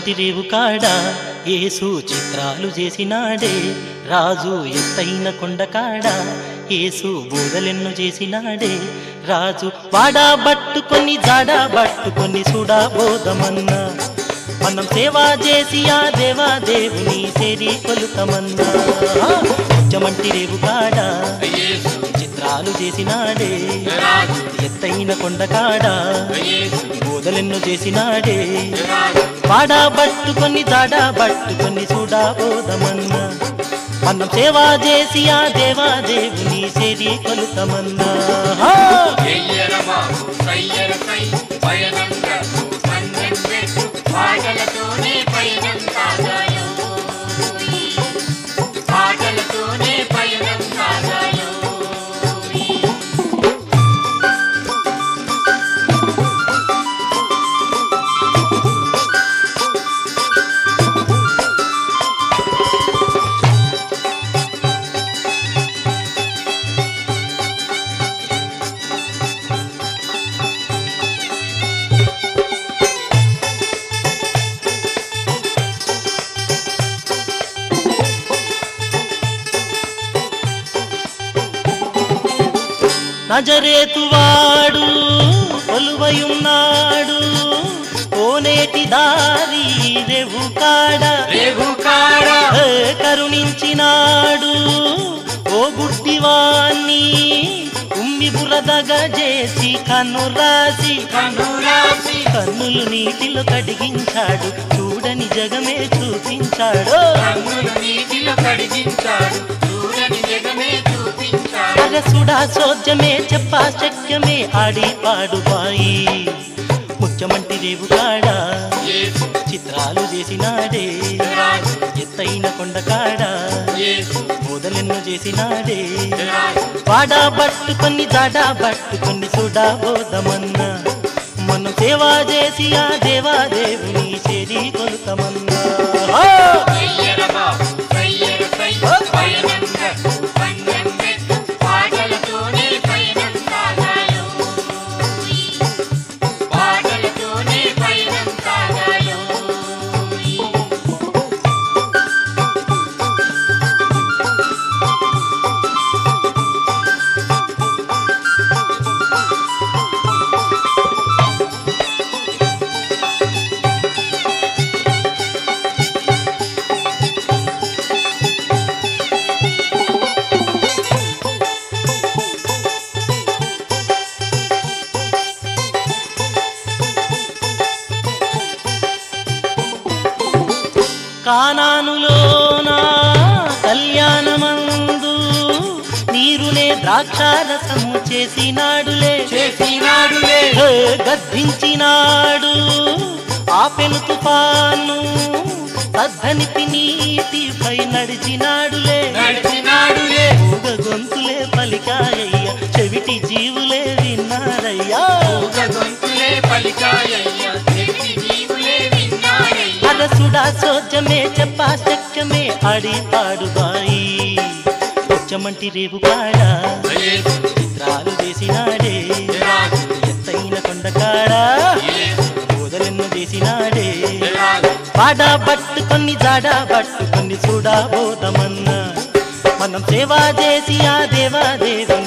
ముచ్చమంటి రేవు కాడ ఏసు చిత్రాలు చేసినాడే రాజు ఎత్తైన కొండ కాడ ఏసు బోధలెన్ను చేసినాడే రాజు వాడా బట్టుకొని జాడా బట్టుకొని సుడా బోధమన్నా మనం సేవా చేసి ఆ దేవా దేవుని సేరి కొలుతమన్నా ముచ్చమంటి రేవు కాడ యేసు చిత్రాలు చేసినాడే రాజు ఎత్తైన కొండ కాడ యేసు బోధలెన్ను చేసినాడే రాజు వాడా బట్టుకొని దాడా బట్టుకొని చూడా బోధమన్నా మనం సేవా చేసి ఆ దేవా దేవుని సేరి కొలుతమన్నా హా! ఎయ్యర బాబు సయ్యర సై పయనం కట్టు పందెం పెట్టు పాటలతోనే పయనం సాగాలో పాటలతోనే పయనం సాగాలో నజరేతువాడు కొలువయున్నాడు కోనేటి దారి రేవు కాడ రేగు కాడ ఏ కరుణించినాడు ఓ గుడ్డివాణ్ణి ఉమ్మి బురదగ చేసి కన్ను రాసి కన్ను రాసి కన్నులు నీటిలో కడిగించాడు చూడని జగమే చూపించాడు కన్నులు నీటిలో కడిగించాడు చూడని జగమే చూపించాడు అరసుడా సోద్యమే చెప్పా శక్యమే ఆడి పాడు బాయి ముచ్చమంటి రేవు కాడ యేసు చిత్రాలు చేసినాడే రాజు ఎత్తైన కొండ కాడ యేసు బోధలెన్నో చేసినాడే రాజు వాడా బట్టుకొని దాడా బట్టుకొని చూడా బోధమన్నా మనం సేవా చేసి ఆ దేవా దేవుని చేరి కొలుతమన్నా హా! ఎయ్యర బాబు సయ్యర సై పయనం కట్టు పందెం పెట్టు పాటలతోనే పయనం సాగాలో పాటలతోనే పయనం సాగాలో కానానులోన కళ్యాణమందు నీరునే ద్రాక్షారసము చేసినాడులే చేసినాడులే హే, గద్దించినాడు ఆపెను తుఫాను సద్ధనిపి నీటిపై నడిచినాడులే నడిచినాడులే మూగ గొంతులే పలికాయ్య చెవిటి జీవులే విన్నారయ్యా మూగ గొంతులే పలికాయ్యా చెవిటి జీవులే విన్నారయ్యా అరసుడా సోజమే చెప్పా శక్యమే ఆడి పాడు బాయి ఉచ్చమంటి రేవు కాడ యేసు చిత్రాలు చేసినాడే రాజు ఎత్తైన కొండ కాడ యేసు బోధలెన్నో చేసినాడే రాజు పాడా పట్టుకొని జాడా పట్టుకొని చూడా బోధమన్నా మనం సేవా చేసి ఆ దేవా దేవి